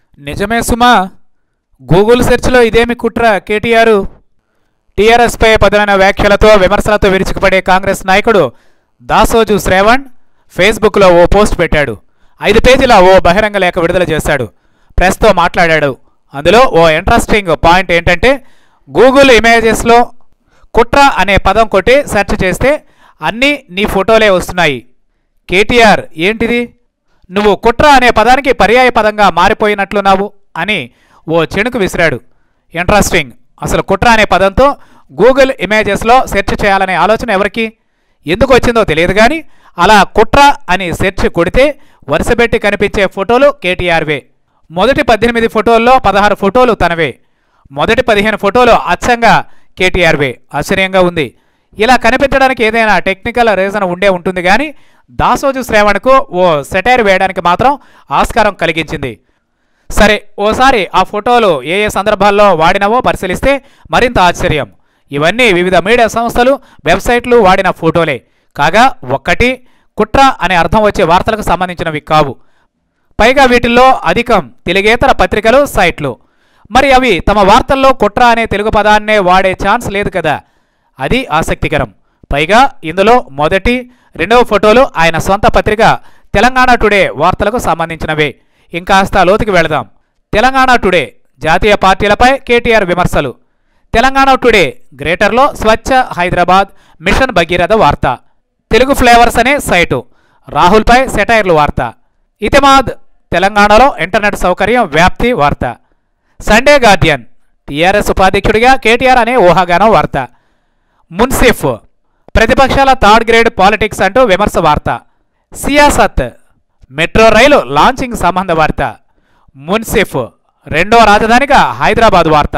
నిజమే సుమా గూగుల్ సెర్చ్లో ఇదేమి కుట్ర కేటీఆర్ టీఆర్ఎస్పై పదునైన వ్యాఖ్యలతో విమర్శలతో విరుచుకుపడే కాంగ్రెస్ నాయకుడు దాసోజు శ్రేవణ్ ఫేస్బుక్లో ఓ పోస్ట్ పెట్టాడు ఐదు పేజీల ఓ బహిరంగ లేఖ విడుదల చేశాడు ప్రెస్తో మాట్లాడాడు అందులో ఓ ఇంట్రెస్టింగ్ పాయింట్ ఏంటంటే గూగుల్ ఇమేజెస్లో కుట్ర అనే పదం కొట్టి సెర్చ్ చేస్తే అన్నీ నీ ఫోటోలే వస్తున్నాయి కేటీఆర్ ఏంటిది నువ్వు కుట్ర అనే పదానికి పర్యాయ పదంగా మారిపోయినట్లున్నావు అని ఓ చెణుకు విసిరాడు ఇంట్రెస్టింగ్ అసలు కుట్ర అనే పదంతో గూగుల్ ఇమేజెస్లో సెర్చ్ చేయాలనే ఆలోచన ఎవరికి ఎందుకు వచ్చిందో తెలియదు కానీ అలా కుట్ర అని సెర్చ్ కొడితే వరుసపెట్టి కనిపించే ఫోటోలు కేటీఆర్వే మొదటి పద్దెనిమిది ఫోటోల్లో పదహారు ఫోటోలు తనవే మొదటి పదిహేను ఫోటోలు అచ్చంగా కేటీఆర్వే ఆశ్చర్యంగా ఉంది ఇలా కనిపించడానికి ఏదైనా టెక్నికల్ రీజన్ ఉండే ఉంటుంది కానీ దాసోజు శ్రేవణ్కు ఓ సెటైర్ వేయడానికి మాత్రం ఆస్కారం కలిగించింది సరే ఓసారి ఆ ఫోటోలు ఏ ఏ సందర్భాల్లో వాడినవో పరిశీలిస్తే మరింత ఆశ్చర్యం ఇవన్నీ వివిధ మీడియా సంస్థలు వెబ్సైట్లు వాడిన ఫోటోలే కాగా ఒక్కటి కుట్ర అనే అర్థం వచ్చే వార్తలకు సంబంధించినవి కావు పైగా వీటిల్లో అధికం తెలుగేతర పత్రికలు సైట్లు మరి అవి తమ వార్తల్లో కుట్ర అనే తెలుగు పదాన్నే వాడే ఛాన్స్ లేదు కదా అది ఆసక్తికరం పైగా ఇందులో మొదటి రెండవ ఫోటోలు ఆయన సొంత పత్రిక తెలంగాణ టుడే వార్తలకు సంబంధించినవే ఇంకాస్త లోతుకి వెళదాం తెలంగాణ టుడే జాతీయ పార్టీలపై కేటీఆర్ విమర్శలు తెలంగాణ టుడే గ్రేటర్లో స్వచ్ఛ హైదరాబాద్ మిషన్ భగీరథ వార్త తెలుగు ఫ్లేవర్స్ అనే సైటు రాహుల్పై సెటైర్లు వార్త ఇతిమాద్ తెలంగాణలో ఇంటర్నెట్ సౌకర్యం వ్యాప్తి వార్త సండే గార్డియన్ టీఆర్ఎస్ ఉపాధ్యక్షుడిగా కేటీఆర్ అనే ఊహాగానం వార్త మున్సిఫ్ ప్రతిపక్షాల థర్డ్ గ్రేడ్ పాలిటిక్స్ అంటూ విమర్శ వార్త సియాసత్ మెట్రో రైలు లాంచింగ్ సంబంధ వార్త మున్సిఫ్ రెండో రాజధానిగా హైదరాబాద్ వార్త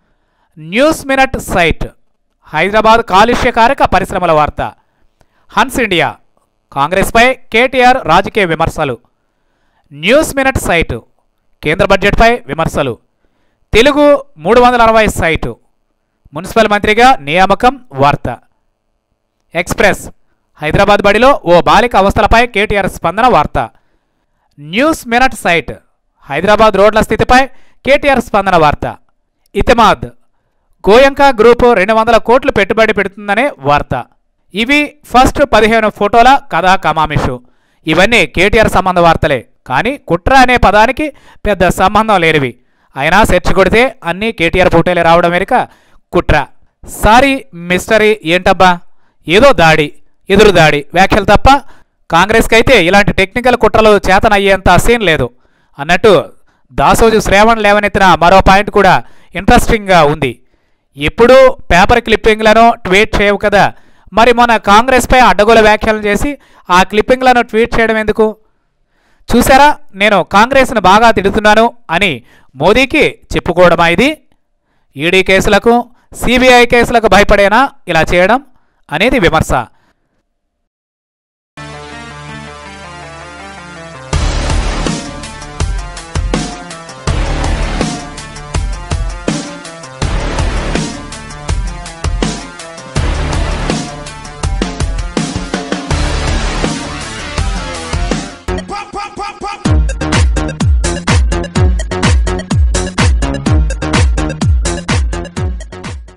న్యూస్ మినట్ సైట్ హైదరాబాద్ కాలుష్యకారక పరిశ్రమల వార్త హన్స్ ఇండియా కాంగ్రెస్పై కేటీఆర్ రాజకీయ విమర్శలు న్యూస్ మినట్ సైటు కేంద్ర బడ్జెట్పై విమర్శలు తెలుగు మూడు వందల అరవై సైటు మున్సిపల్ మంత్రిగా నియామకం వార్త ఎక్స్ప్రెస్ హైదరాబాద్ బడిలో ఓ బాలిక అవస్థలపై కేటీఆర్ స్పందన వార్త న్యూస్ మినట్ సైట్ హైదరాబాద్ రోడ్ల స్థితిపై కేటీఆర్ స్పందన వార్త ఇతిమాద్ గోయంక గ్రూపు రెండు వందల కోట్లు పెట్టుబడి పెడుతుందనే వార్త ఇవి ఫస్ట్ పదిహేను ఫోటోల కథా కమామిషు ఇవన్నీ కేటీఆర్ సంబంధ వార్తలే కానీ కుట్ర అనే పదానికి పెద్ద సంబంధం లేనివి అయినా సెర్చ్ కొడితే అన్నీ కేటీఆర్ ఫోటోలే రావడం వెనుక కుట్ర సారీ మిస్టరీ ఏంటబ్బా ఏదో దాడి ఎదురు దాడి వ్యాఖ్యలు తప్ప కాంగ్రెస్కి అయితే ఇలాంటి టెక్నికల్ కుట్రలు చేతనయ్యేంత సీన్ లేదు అన్నట్టు దాసోజు శ్రేవణ్ లేవనెత్తిన మరో పాయింట్ కూడా ఇంట్రెస్టింగ్గా ఉంది ఎప్పుడూ పేపర్ క్లిప్పింగ్లను ట్వీట్ చేయవు కదా మరి మొన్న కాంగ్రెస్పై అడ్డగోల వ్యాఖ్యలు చేసి ఆ క్లిప్పింగ్లను ట్వీట్ చేయడం ఎందుకు చూసారా నేను కాంగ్రెస్ను బాగా తిడుతున్నాను అని మోదీకి చెప్పుకోవడమా ఇది ఈడీ కేసులకు సిబిఐ కేసులకు భయపడేనా ఇలా చేయడం అనేది విమర్శ